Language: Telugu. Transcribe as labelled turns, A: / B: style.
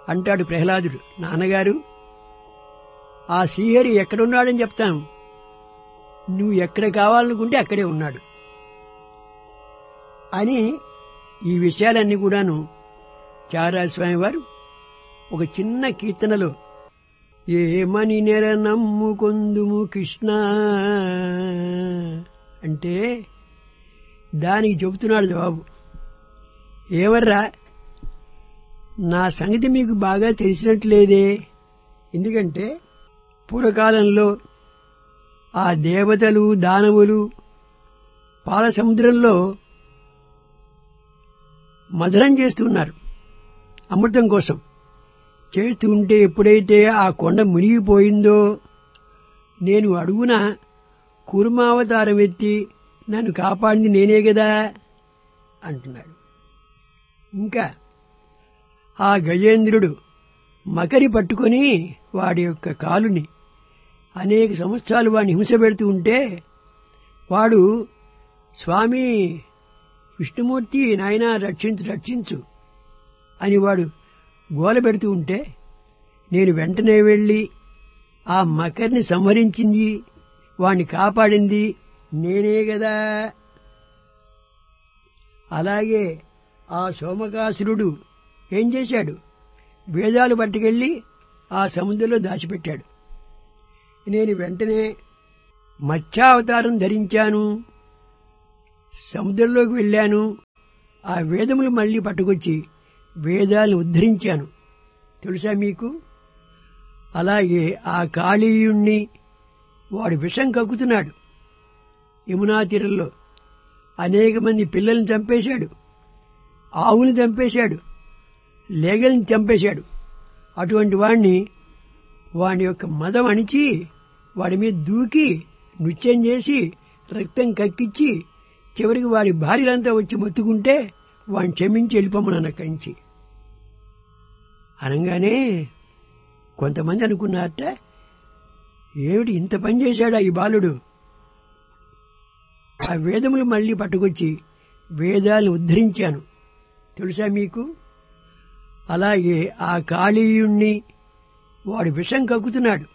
A: అంటాడు ప్రహ్లాదుడు నాన్నగారు ఆ శ్రీహరి ఎక్కడున్నాడని చెప్తాను నువ్వు ఎక్కడ కావాలనుకుంటే అక్కడే ఉన్నాడు అని ఈ విషయాలన్నీ కూడాను చారాస్వామి వారు ఒక చిన్న కీర్తనలో ఏమని నెర నమ్ముకొందుము కృష్ణ అంటే దానికి చెబుతున్నాడు జవాబు ఏవర్రా నా సంగతి మీకు బాగా తెలిసినట్లేదే ఎందుకంటే పూర్వకాలంలో ఆ దేవతలు దానవులు పాల సముద్రంలో మధురం చేస్తున్నారు అమృతం కోసం చేస్తూ ఉంటే ఎప్పుడైతే ఆ కొండ మునిగిపోయిందో నేను అడుగున కూర్మావతారం ఎత్తి నన్ను కాపాడింది నేనే కదా అంటున్నాడు ఇంకా ఆ గజేంద్రుడు మకరి పట్టుకొని వాడి యొక్క కాలుని అనేక సంవత్సరాలు వాడిని హింస పెడుతూ ఉంటే వాడు స్వామి విష్ణుమూర్తి నాయన రక్షించు రక్షించు అని వాడు గోల పెడుతూ ఉంటే నేను వెంటనే వెళ్ళి ఆ మకర్ని సంహరించింది వాణ్ణి కాపాడింది నేనే కదా అలాగే ఆ సోమకాసురుడు ఏం చేశాడు వేదాలు పట్టుకెళ్ళి ఆ సముద్రంలో దాచిపెట్టాడు నేను వెంటనే మత్స్యావతారం ధరించాను సముద్రంలోకి వెళ్ళాను ఆ వేదములు మళ్ళీ పట్టుకొచ్చి వేదాలను ఉద్ధరించాను తెలుసా మీకు అలాగే ఆ కాళీయుణ్ణి వాడు విషం కక్కుతున్నాడు యమునా తీరంలో అనేక మంది పిల్లల్ని చంపేశాడు ఆవుని చంపేశాడు లేగల్ని చంపేశాడు అటువంటి వాణ్ణి వాడి యొక్క మదం అణిచి వాడి మీద దూకి నృత్యం చేసి రక్తం కక్కిచ్చి చివరికి వాడి భార్యలంతా వచ్చి మొత్తుకుంటే వాడిని క్షమించి వెళ్ళిపోమన్నాను అక్కడి నుంచి అనగానే కొంతమంది అనుకున్నారట ఏమిటి ఇంత పని చేశాడా ఈ బాలుడు ఆ వేదములు మళ్ళీ పట్టుకొచ్చి వేదాలను ఉద్ధరించాను తెలుసా మీకు అలాగే ఆ కాళీయుణ్ణి వాడు విషం కక్కుతున్నాడు